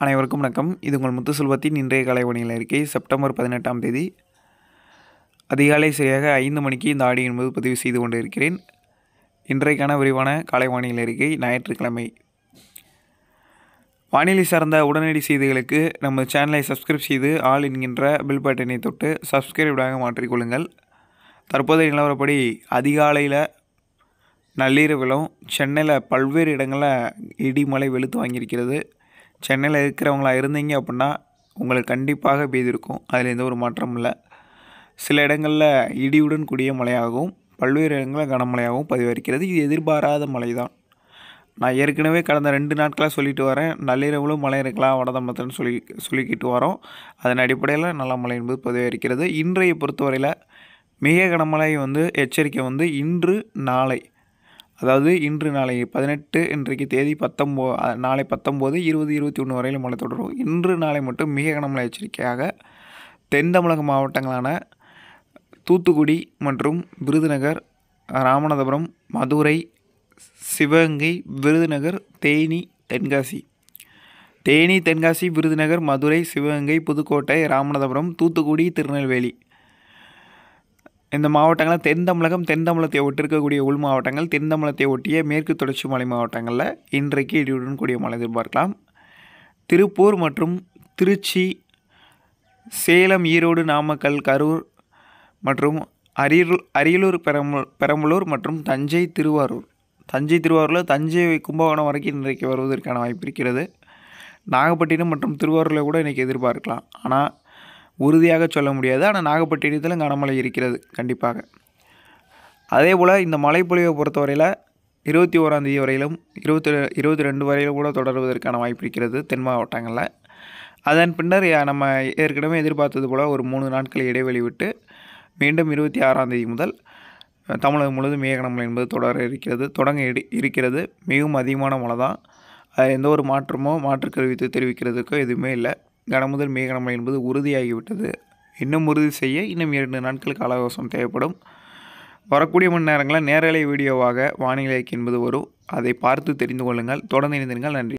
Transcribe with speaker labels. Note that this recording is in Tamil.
Speaker 1: அனைவருக்கும் வணக்கம் இது உங்கள் முத்து செல்வத்தின் இன்றைய காலை வானிலை அறிக்கை செப்டம்பர் பதினெட்டாம் தேதி அதிகாலை சரியாக ஐந்து மணிக்கு இந்த ஆடி என்பது பதிவு செய்து கொண்டு இருக்கிறேன் இன்றைக்கான விரிவான காலை வானிலை அறிக்கை ஞாயிற்றுக்கிழமை வானிலை சார்ந்த உடனடி செய்திகளுக்கு நம்ம சேனலை சப்ஸ்கிரைப் செய்து ஆல் என்கின்ற பில் பட்டனை தொட்டு சப்ஸ்கிரைப்டாக மாற்றிக்கொள்ளுங்கள் தற்போதைய நிலவரப்படி அதிகாலையில் நள்ளிரவிலும் சென்னையில் பல்வேறு இடங்களில் இடி மழை வெளுத்து வாங்கியிருக்கிறது சென்னையில் இருக்கிறவங்களா இருந்தீங்க அப்படின்னா உங்களுக்கு கண்டிப்பாக பெய்திருக்கும் அதில் எந்த ஒரு மாற்றமும் இல்லை சில இடங்களில் இடியுடன் கூடிய மழையாகவும் பல்வேறு இடங்களில் கனமழையாகவும் பதிவாகிறது இது எதிர்பாராத மழை தான் நான் ஏற்கனவே கடந்த ரெண்டு நாட்களாக சொல்லிட்டு வரேன் நள்ளிரவிலும் மழை இருக்கலாம் வடதம்பத்தன்னு சொல்லி சொல்லிக்கிட்டு வரோம் அதன் அடிப்படையில் நல்ல மழை என்பது பதிவாகிறது இன்றைய பொறுத்தவரையில் மிக கனமழை வந்து எச்சரிக்கை வந்து இன்று நாளை அதாவது இன்று நாளை பதினெட்டு இன்றைக்கு தேதி பத்தொம்போ அஹ், நாளை பத்தொம்போது இருபது இருபத்தி ஒன்று வரையில் மழை தொடரும் இன்று நாளை மட்டும் மிக கனமழை எச்சரிக்கையாக தென் தமிழக மாவட்டங்களான தூத்துக்குடி மற்றும் விருதுநகர் ராமநாதபுரம் மதுரை சிவகங்கை விருதுநகர் தேனி தென்காசி தேனி தென்காசி விருதுநகர் மதுரை சிவகங்கை புதுக்கோட்டை ராமநாதபுரம் தூத்துக்குடி திருநெல்வேலி இந்த மாவட்டங்களில் தென் தமிழகம் தென் தமிழகத்தை ஒட்டிருக்கக்கூடிய உள் மாவட்டங்கள் தென் தமிழகத்தை ஒட்டிய மேற்கு தொடர்ச்சி மலை மாவட்டங்களில் இன்றைக்கு இடியுடன் கூடிய மழை எதிர்பார்க்கலாம் திருப்பூர் மற்றும் திருச்சி சேலம் ஈரோடு நாமக்கல் கரூர் மற்றும் அரியலூர் அரியலூர் பெரம்பலூர் பெரம்பலூர் மற்றும் தஞ்சை திருவாரூர் தஞ்சை திருவாரூரில் தஞ்சை கும்பகோணம் வரைக்கும் இன்றைக்கு வருவதற்கான வாய்ப்பு இருக்கிறது நாகப்பட்டினம் மற்றும் திருவாரூரில் கூட இன்றைக்கி எதிர்பார்க்கலாம் ஆனால் உறுதியாக சொல்ல முடியாது ஆனால் நாகப்பட்டினத்திலும் கனமழை இருக்கிறது கண்டிப்பாக அதே போல் இந்த மழைப்பொழிவை பொறுத்தவரையில் இருபத்தி ஓராந்தேதி வரையிலும் இருபத்தி இருபத்தி ரெண்டு வரையிலும் கூட தொடருவதற்கான வாய்ப்பு இருக்கிறது தென் மாவட்டங்களில் அதன் பின்னர் யா- நம்ம ஏற்கனவே எதிர்பார்த்தது போல் ஒரு மூணு நாட்கள் இடைவெளி விட்டு மீண்டும் இருபத்தி ஆறாம் தேதி முதல் அஹ், தமிழகம் முழுவதும் மேகனமழை என்பது தொடர இருக்கிறது தொடங்க இடி- இருக்கிறது மிகவும் அதிகமான மழை தான் அது எந்த ஒரு மாற்றமோ மாற்று கருவித்து தெரிவிக்கிறதுக்கோ எதுவுமே இல்லை கனமுதல் மேகனமழை என்பது உறுதியாகிவிட்டது இன்னும் உறுதி செய்ய இன்னும் இரண்டு நாட்கள் கால அவகாசம் தேவைப்படும் வரக்கூடிய மணி நேரங்களில் நேரலை வீடியோவாக வானிலை அறிக்கை என்பது வரும் அதை பார்த்து தெரிந்து கொள்ளுங்கள் தொடர்ந்து இணைந்திருங்கள் நன்றி